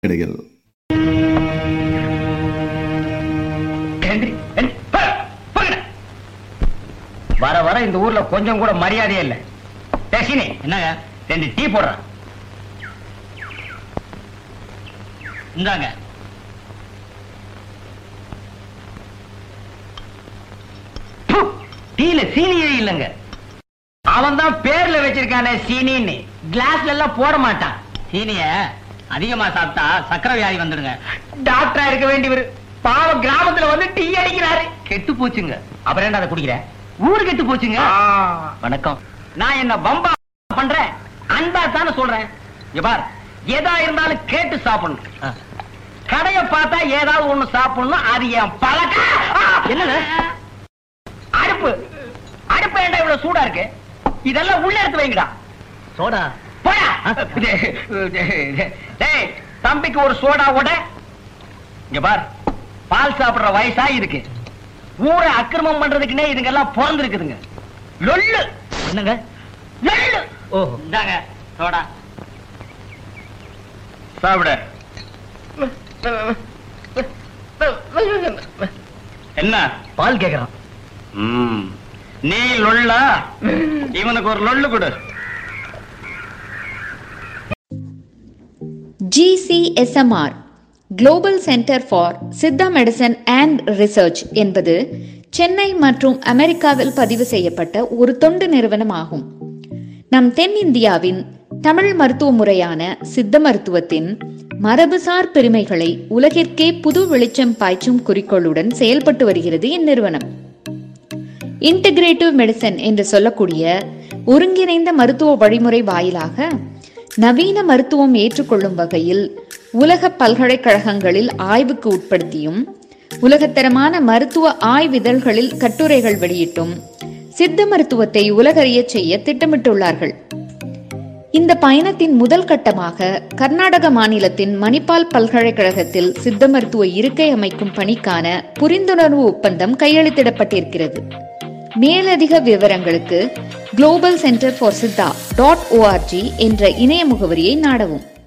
கிடைகள் எந்திரி, எந்திரி, போ, போங்கடா. வர வர இந்த ஊர்ல கொஞ்சம் கூட மரியாதையே இல்ல டெசினி என்னங்க ரெண்டு டீ போடுறான் இந்தாங்க ப்பு, டீல சீனியே இல்லைங்க அவன் தான் பேர்ல வச்சிருக்கானே சீனின்னு கிளாஸ்ல எல்லாம் போட மாட்டான் சீனிய அதிகமா சாப்பிட்டா சக்கரை வியாதி வந்துடுங்க டாக்டரா இருக்க வேண்டியவர் பாவம் கிராமத்துல வந்து டீ அடிக்கிறாரு கெட்டு போச்சுங்க அப்புறம் என்ன அதை குடிக்கிற ஊரு கெட்டு போச்சுங்க வணக்கம் நான் என்ன பம்பா பண்றேன் அன்பா தானே சொல்றேன் இங்க பார் எதா இருந்தாலும் கேட்டு சாப்பிடணும் கடைய பார்த்தா ஏதாவது ஒண்ணு சாப்பிடணும் அது என் பழக்கம் என்ன அடுப்பு அடுப்பு ஏன்டா இவ்வளவு சூடா இருக்கு இதெல்லாம் உள்ள எடுத்து வைங்கடா சோடா போடா டேய் தம்பிக்கு ஒரு சோடா ஓட இங்க பார் பால் சாப்பிடுற வயசா இருக்கு ஊரை அக்கிரமம் பண்றதுக்குன்னே இதுங்கெல்லாம் பிறந்திருக்குதுங்க லொல்லு என்னங்க லொல்லு ஓ இந்தாங்க சோடா சாப்பிட என்ன பால் கேக்குறான் ம். நீ லொல்லா இவனுக்கு ஒரு லொல்லு கொடு GCSMR global centre for Siddha medicine and research என்பது சென்னை மற்றும் அமெரிக்காவில் பதிவு செய்யப்பட்ட ஒரு தொண்டு நிறுவனம் ஆகும் நம் தென்னிந்தியாவின் தமிழ் மருத்துவ முறையான சித்த மருத்துவத்தின் மரபுசார் பெருமைகளை உலகிற்கே புது வெளிச்சம் பாய்ச்சும் குறிக்கோளுடன் செயல்பட்டு வருகிறது இந்நிறுவனம் இன்டகிரேட்டிவ் மெடிசன் என்று சொல்லக்கூடிய ஒருங்கிணைந்த மருத்துவ வழிமுறை வாயிலாக நவீன மருத்துவம் ஏற்றுக்கொள்ளும் வகையில் உலக பல்கலைக்கழகங்களில் ஆய்வுக்கு உட்படுத்தியும் உலகத்தரமான மருத்துவ ஆய்விதழ்களில் கட்டுரைகள் வெளியிட்டும் சித்த மருத்துவத்தை உலகறியச் செய்ய திட்டமிட்டுள்ளார்கள் இந்த பயணத்தின் முதல் கட்டமாக கர்நாடக மாநிலத்தின் மணிப்பால் பல்கலைக்கழகத்தில் சித்த மருத்துவ இருக்கை அமைக்கும் பணிக்கான புரிந்துணர்வு ஒப்பந்தம் கையெழுத்திடப்பட்டிருக்கிறது மேலதிக விவரங்களுக்கு global centre for Siddha dot org என்ற இணைய முகவரியை நாடவும்